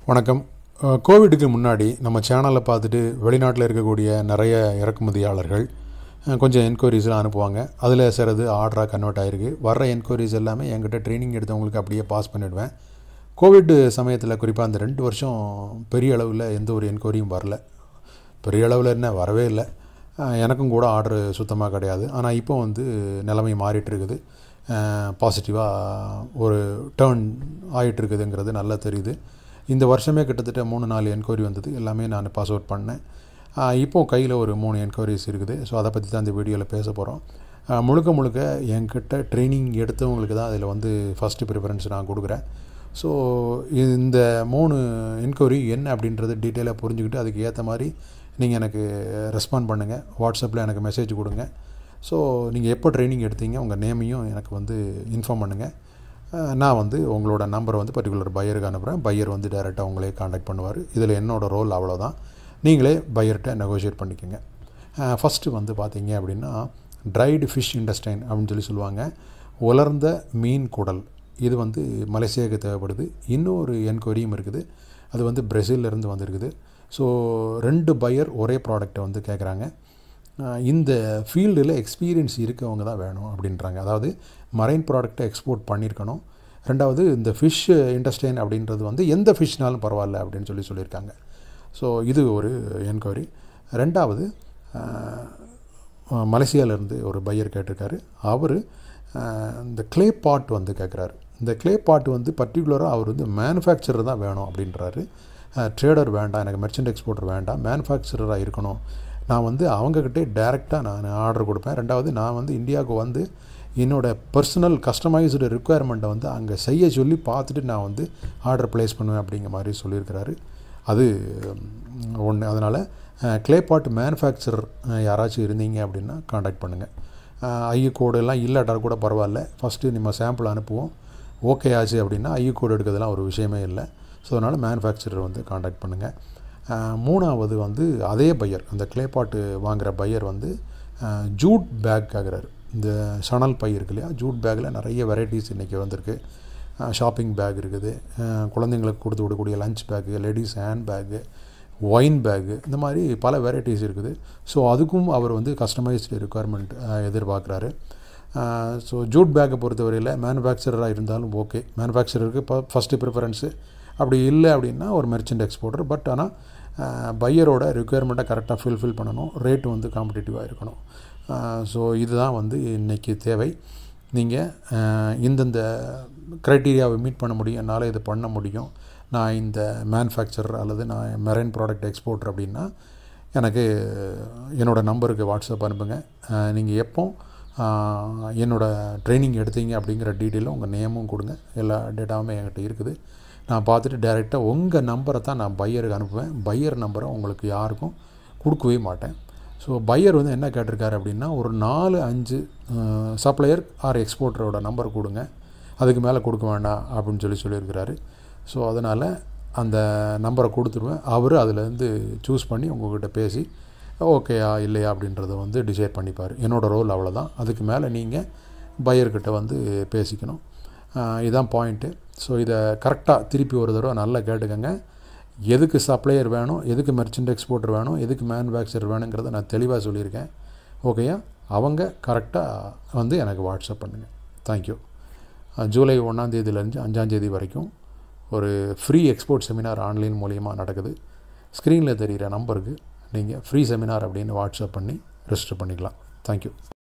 வணக்கம் அஹ், கோவிடுக்கு முன்னாடி நம்ம சேனலை பார்த்துட்டு வெளிநாட்டில் இருக்கக்கூடிய நிறைய இறக்குமதியாளர்கள் அஹ், கொஞ்சம் என்கொயரிஸ்லாம் அனுப்புவாங்க அதில் சிலது ஆர்டராக கன்வெர்ட் ஆகிருக்கு வர்ற என்கொயரிஸ் எல்லாமே என்கிட்ட ட்ரைனிங் எடுத்தவங்களுக்கு அப்படியே பாஸ் பண்ணிவிடுவேன் கோவிட் சமயத்தில் குறிப்பாக அந்த ரெண்டு வருஷம் பெரிய அளவில் எந்த ஒரு என்கொயரியும் வரல பெரிய அளவில் என்ன வரவே இல்லை அஹ், எனக்கும் கூட ஆர்டர் சுத்தமாக கிடையாது ஆனால் இப்போ வந்து நிலைமை மாறிட்டு இருக்குது பாசிட்டிவாக ஒரு டேர்ன் ஆகிட்டு இருக்குதுங்கிறது நல்லா தெரியுது இந்த வருஷமே கிட்டத்தட்ட மூணு நாலு என்கொயரி வந்தது எல்லாமே நான் பாஸ் அவுட் பண்ணேன் அஹ், இப்போ கையில் ஒரு மூணு என்கொயரிஸ் இருக்குது ஸோ அதை பற்றி தான் இந்த வீடியோவில் பேச போகிறோம் முழுக்க முழுக்க என்கிட்ட ட்ரைனிங் எடுத்தவங்களுக்கு தான் அதில் வந்து ஃபஸ்ட்டு ப்ரிஃபரன்ஸ் நான் கொடுக்குறேன் ஸோ இந்த மூணு என்கொயரி என்ன அப்படின்றது டீட்டெயிலாக புரிஞ்சுக்கிட்டு அதுக்கு ஏற்ற மாதிரி நீங்கள் எனக்கு ரெஸ்பாண்ட் பண்ணுங்கள் வாட்ஸ்அப்பில் எனக்கு மெசேஜ் கொடுங்க ஸோ நீங்கள் எப்போ ட்ரைனிங் எடுத்தீங்க உங்கள் நேமையும் எனக்கு வந்து இன்ஃபார்ம் பண்ணுங்கள் அஹ், நான் வந்து உங்களோட நம்பரை வந்து பர்டிகுலர் பையருக்கு அனுப்புகிறேன் பையர் வந்து டைரெக்டாக உங்களே காண்டாக்ட் பண்ணுவார் இதில் என்னோடய ரோல் அவ்வளோதான் நீங்களே பையர்கிட்ட நெகோஷியேட் பண்ணிக்கோங்க ஃபஸ்ட்டு வந்து பார்த்தீங்க அப்படின்னா ட்ரைடு ஃபிஷ் இண்டஸ்டைன் அப்படின்னு சொல்லி சொல்லுவாங்க உலர்ந்த மீன் குடல் இது வந்து மலேசியாவுக்கு தேவைப்படுது இன்னொரு என்கொயரியும் இருக்குது அது வந்து பிரேசில்லேருந்து வந்திருக்குது ஸோ ரெண்டு பையர் ஒரே ப்ராடக்ட்டை வந்து கேட்குறாங்க அஹ் இந்த ஃபீல்டில் எக்ஸ்பீரியன்ஸ் இருக்கவங்க தான் வேணும் அப்படின்றாங்க அதாவது மரைன் ப்ராடக்ட்டை எக்ஸ்போர்ட் பண்ணியிருக்கணும் ரெண்டாவது இந்த ஃபிஷ் இண்டஸ்ட்ரியன் அப்படின்றது வந்து எந்த ஃபிஷ்னாலும் பரவாயில்ல அப்படின்னு சொல்லி சொல்லியிருக்காங்க ஸோ இது ஒரு என்கொயரி ரெண்டாவது மலேசியாவிலேருந்து ஒரு பையர் கேட்டிருக்காரு அவர் இந்த க்ளே பாட் வந்து கேட்குறாரு இந்த க்ளே பாட் வந்து பர்டிகுலராக அவர் வந்து மேனுஃபேக்சரர் தான் வேணும் அப்படின்றாரு ட்ரேடர் வேண்டாம் எனக்கு மெர்ச்சன்ட் எக்ஸ்போர்ட்டர் வேண்டாம் மேனுஃபேக்சரராக இருக்கணும் நான் வந்து அவங்கக்கிட்டே டைரெக்டாக நான் ஆர்டர் கொடுப்பேன் ரெண்டாவது நான் வந்து இந்தியாவுக்கு வந்து என்னோடய பர்சனல் கஸ்டமைஸ்டு ரிக்குவயர்மெண்ட்டை வந்து அங்கே செய்ய சொல்லி பார்த்துட்டு நான் வந்து ஆர்டர் ப்ளேஸ் பண்ணுவேன் அப்படிங்கிற மாதிரி சொல்லியிருக்கிறாரு அது ஒன்று அதனால் க்ளே பாட் மேனுஃபேக்சரர் யாராச்சும் இருந்தீங்க அப்படின்னா காண்டாக்ட் பண்ணுங்கள் ஐயு கோடு எல்லாம் இல்லாட்டா கூட பரவாயில்ல ஃபஸ்ட்டு நம்ம சாம்பிள் அனுப்புவோம் ஓகே ஆச்சு அப்படின்னா ஐயு கோடு எடுக்கிறதுலாம் ஒரு விஷயமே இல்லை ஸோ அதனால் மேனுஃபேக்சரர் வந்து காண்டாக்ட் பண்ணுங்கள் மூணாவது வந்து அதே பையர் அந்த க்ளே பாட்டு வாங்குகிற பையர் வந்து ஜூட் பேக் ஆகிறாரு இந்த சணல் பை இருக்கு இல்லையா ஜூட் பேக்கில் நிறைய வெரைட்டிஸ் இன்றைக்கி வந்திருக்கு ஷாப்பிங் பேக் இருக்குது அஹ் குழந்தைங்களுக்கு கொடுத்து விடக்கூடிய lunch bag ladies hand bag wine bag இந்த மாதிரி பல வெரைட்டிஸ் இருக்குது ஸோ அதுக்கும் அவர் வந்து கஸ்டமைஸ்டு ரெக்குவயர்மெண்ட் எதிர்பார்க்குறாரு ஸோ ஜூட் பேக்கை பொறுத்தவரையில் மேனுஃபேக்சரராக இருந்தாலும் ஓகே மேனுஃபேக்சரருக்கு இப்போ ஃபஸ்ட்டு ப்ரிஃபரன்ஸு அப்படி இல்லை அப்படின்னா ஒரு மெர்ச்சன்ட் எக்ஸ்போர்ட்டர் பட் ஆனால் பையரோட ரெக்குயர்மெண்ட்டை கரெக்டாக ஃபில்ஃபில் பண்ணணும் ரேட்டு வந்து காம்படிட்டிவாக இருக்கணும் ஸோ இதுதான் வந்து இன்றைக்கி தேவை நீங்கள் இந்தந்த க்ரைட்டீரியாவை மீட் பண்ண முடியும் என்னால் இது பண்ண முடியும் நான் இந்த மேனுஃபேக்சரர் அல்லது நான் மெரைன் ப்ராடக்ட் எக்ஸ்போர்ட்டர் அப்படின்னா எனக்கு என்னோடய நம்பருக்கு வாட்ஸ்அப் அனுப்புங்க நீங்கள் எப்போ என்னோடய ட்ரைனிங் எடுத்தீங்க அப்படிங்கிற டீட்டெயிலும் உங்கள் நேமும் கொடுங்க எல்லா டேட்டாவுமே என்கிட்ட இருக்குது நான் பார்த்துட்டு டைரெக்டாக உங்கள் நம்பரை தான் நான் பையருக்கு அனுப்புவேன் பையர் நம்பரை உங்களுக்கு யாருக்கும் கொடுக்கவே மாட்டேன் ஸோ பையர் வந்து என்ன கேட்டிருக்காரு அப்படின்னா ஒரு நாலு அஞ்சு சப்ளையர் ஆர் எக்ஸ்போர்ட்டரோட நம்பர் கொடுங்க அதுக்கு மேலே கொடுக்க வேண்டாம் அப்படின்னு சொல்லி சொல்லியிருக்கிறாரு ஸோ அதனால் அந்த நம்பரை கொடுத்துருவேன் அவர் அதுலேருந்து சூஸ் பண்ணி உங்கள்கிட்ட பேசி ஓகேயா இல்லையா அப்படின்றத வந்து டிசைட் பண்ணிப்பார் என்னோடய ரோல் அவ்வளோதான் அதுக்கு மேலே நீங்கள் பையர்கிட்ட வந்து பேசிக்கணும் இதுதான் பாயிண்ட்டு ஸோ இதை கரெக்டாக திருப்பி ஒரு தடவை நல்லா கேட்டுக்கங்க எதுக்கு சப்ளையர் வேணும் எதுக்கு மெர்ச்சன்ட் எக்ஸ்போர்ட்டர் வேணும் எதுக்கு மேனுஃபேக்சர் வேணுங்கிறத நான் தெளிவாக சொல்லியிருக்கேன் ஓகேயா அவங்க கரெக்டாக வந்து எனக்கு வாட்ஸ்அப் பண்ணுங்கள் தேங்க்யூ ஜூலை ஒன்றாந்தேதியிலேருந்து அஞ்சாந்தேதி வரைக்கும் ஒரு ஃப்ரீ எக்ஸ்போர்ட் செமினார் ஆன்லைன் மூலிமா நடக்குது ஸ்க்ரீனில் தெரிகிற நம்பருக்கு நீங்கள் ஃப்ரீ செமினார் அப்படின்னு வாட்ஸ்அப் பண்ணி ரெஜிஸ்டர் பண்ணிக்கலாம் தேங்க்யூ